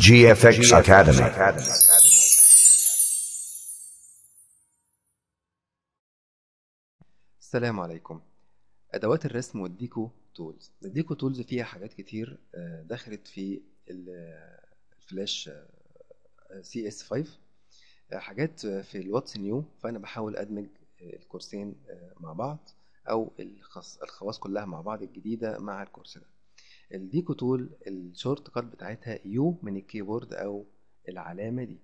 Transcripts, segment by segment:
GFX Academy. السلام عليكم ادوات الرسم والديكو تولز الديكو تولز فيها حاجات كتير آه، دخلت في ال- الفلاش سي اس 5 حاجات آه، في الواتس نيو فانا بحاول ادمج آه، الكورسين آه، مع بعض او الخص الخواص كلها مع بعض الجديده مع الكورس ده الديكو تول الشورت كات بتاعتها يو من الكيبورد او العلامه دي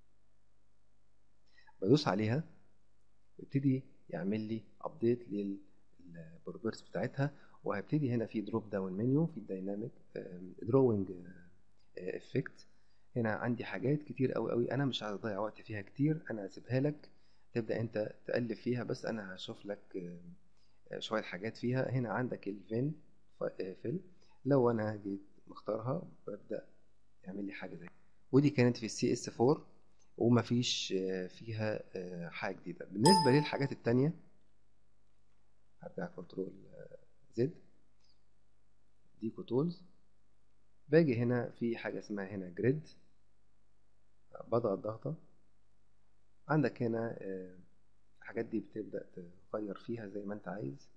بدوس عليها يبتدي يعمل لي ابديت للبروبرتيز بتاعتها وهبتدي هنا في دروب داون منيو في الدايناميك دروينج افكت هنا عندي حاجات كتير قوي قوي انا مش عايز اضيع وقت فيها كتير انا هسيبها لك تبدا انت تقلب فيها بس انا هشوف لك آه، شويه حاجات فيها هنا عندك الفين فيل لو انا جيت مختارها ببدا يعمل لي حاجه زي ودي كانت في السي اس 4 ومفيش آه، فيها آه، حاجه جديده بالنسبه للحاجات التانية هرجع كنترول زد ديكو تولز باجي هنا في حاجه اسمها هنا جريد بضغط ضغطه عندك هنا آه، الحاجات دي بتبدا تغير فيها زي ما انت عايز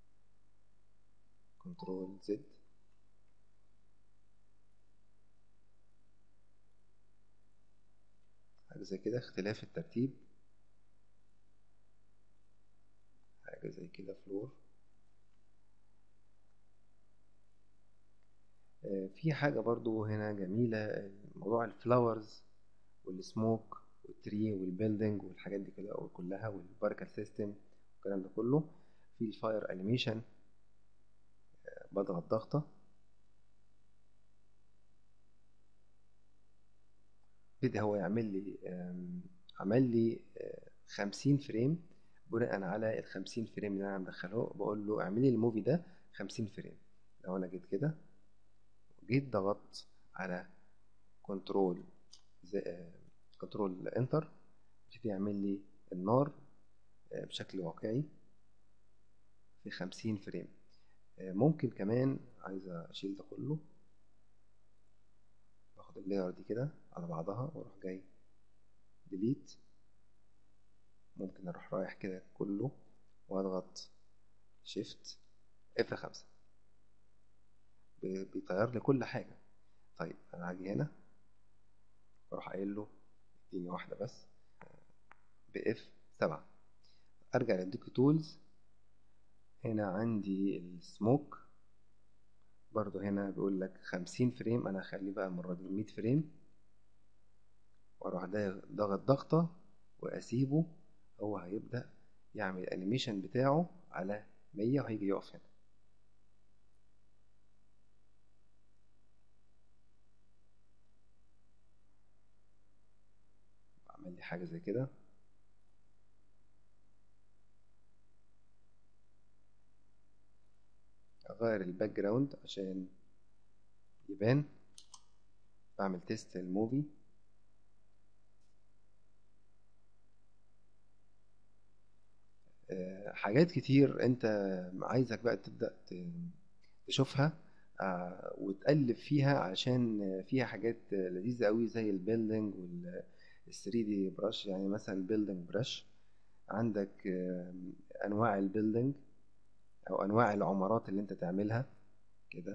كنترول زد حاجه زي كده اختلاف الترتيب حاجه زي كده فلور آه، في حاجة برضو هنا جميلة آه، موضوع الفلاورز والسموك والتري والبيلدينج والحاجات دي كده كلها والباركل سيستم والكلام ده كله في الفاير انيميشن بضغط ضغطة بدأ هو يعمل لي آم، عمل لي آه، خمسين فريم بناء على الخمسين فريم اللي أنا مدخله بقول له اعمل لي الموفي ده خمسين فريم لو أنا جيت كده جيت ضغطت على كنترول كنترول انتر يبتدي يعمل لي النار آه، بشكل واقعي في خمسين فريم آه، ممكن كمان عايز اشيل ده كله باخد اللاير دي كده على بعضها واروح جاي ديليت ممكن اروح رايح كده كله واضغط شيفت اف خمسة ب- بيطير لي كل حاجة طيب انا هاجي هنا واروح قايل له اديني واحدة بس باف سبعة ارجع للديكو تولز هنا عندي السموك برضو هنا بيقول لك خمسين فريم انا هخليه بقى المرة دي مية فريم واروح دا- ضغط ضغطة واسيبه هو هيبدأ يعمل الانيميشن بتاعه على مية وهيجي يقف هنا عمل لي حاجة زي كده اغير الباك جراوند عشان يبان بعمل تيست الموفي آه، حاجات كتير انت عايزك بقى تبدأ ت- تشوفها آه، وتقلب فيها عشان فيها حاجات لذيذة قوي زي البيلدينج وال 3 دي براش يعني مثلا البيلدينج براش عندك آه، انواع البيلدينج او انواع العمارات اللي انت تعملها كده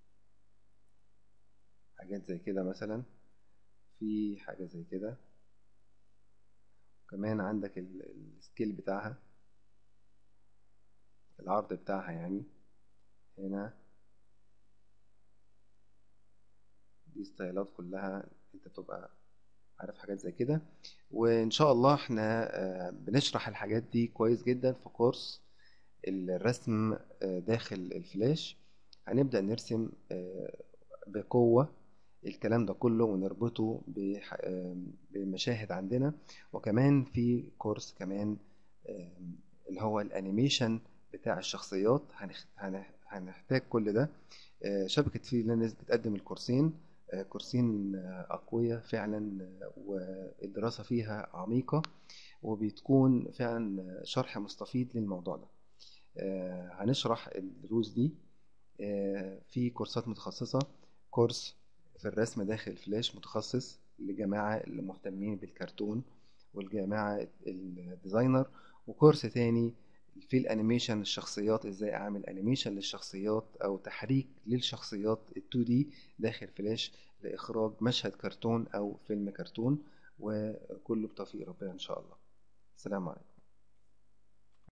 حاجات زي كده مثلا في حاجة زي كده كمان عندك ال- السكيل بتاعها العرض بتاعها يعني هنا دي ستايلات كلها انت بتبقى عارف حاجات زي كده وان شاء الله احنا آه، بنشرح الحاجات دي كويس جدا في كورس الرسم آه، داخل الفلاش هنبدأ نرسم آه، بقوة الكلام ده كله ونربطه بح- آه، بمشاهد عندنا وكمان في كورس كمان آه، اللي هو الانيميشن بتاع الشخصيات هنخ- هنح- هنحتاج كل ده آه، شبكة فريلانس بتقدم الكورسين آه، كورسين آه، أقوياء فعلا آه، والدراسة فيها عميقة وبتكون فعلا شرح مستفيض للموضوع ده آه، هنشرح الدروس دي آه، في كورسات متخصصة كورس في الرسم داخل فلاش متخصص لجماعة اللي مهتمين بالكرتون والجماعة الديزاينر وكورس تاني في الانيميشن الشخصيات ازاي اعمل انيميشن للشخصيات او تحريك للشخصيات ال2 دي داخل فلاش لاخراج مشهد كرتون او فيلم كرتون وكله بتوفيق ربنا ان شاء الله السلام عليكم